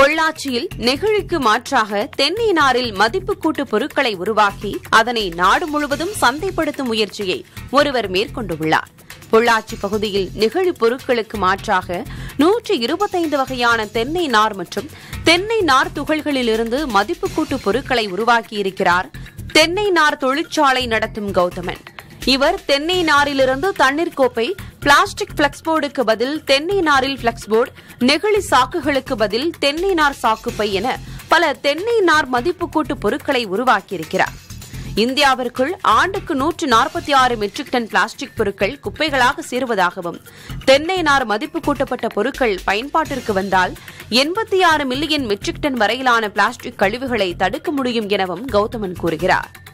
பொள்ளாச்சியில் நெகிழிக்கு மாற்றாக தென்னை நாரில் மதிப்பு கூட்டு பொருட்களை உருவாக்கி அதனை நாடு முழுவதும் சந்தைப்படுத்தும் முயற்சியை ஒருவர் மேற்கொண்டுள்ளார் பொள்ளாச்சி பகுதியில் நெகிழி பொருட்களுக்கு மாற்றாக நூற்றி இருபத்தைந்து வகையான தென்னை நார் மற்றும் தென்னை நார் துகள்களிலிருந்து மதிப்பு கூட்டு பொருட்களை உருவாக்கியிருக்கிறார் தென்னை நார் தொழிற்சாலை நடத்தும் கௌதமன் இவர் தென்னை நாரிலிருந்து தண்ணீர் கோப்பை பிளாஸ்டிக் பிளக்ஸ் போர்டுக்கு பதில் தென்னை நாரில் பிளக்ஸ் போர்டு நெகிழி சாக்குகளுக்கு பதில் தென்னை நார் சாக்குப்பை என பல தென்னை நார் மதிப்பு கூட்டு பொருட்களை உருவாக்கியிருக்கிறார் இந்தியாவிற்குள் ஆண்டுக்கு நூற்று நாற்பத்தி ஆறு மெட்ரிக் டன் பிளாஸ்டிக் பொருட்கள் குப்பைகளாக சேருவதாகவும் தென்னை நார் மதிப்பு கூட்டப்பட்ட பொருட்கள் பயன்பாட்டிற்கு வந்தால் எண்பத்தி ஆறு மில்லியன் மெட்ரிக் டன் வரையிலான பிளாஸ்டிக் கழிவுகளை தடுக்க முடியும் எனவும் கௌதமன் கூறுகிறார்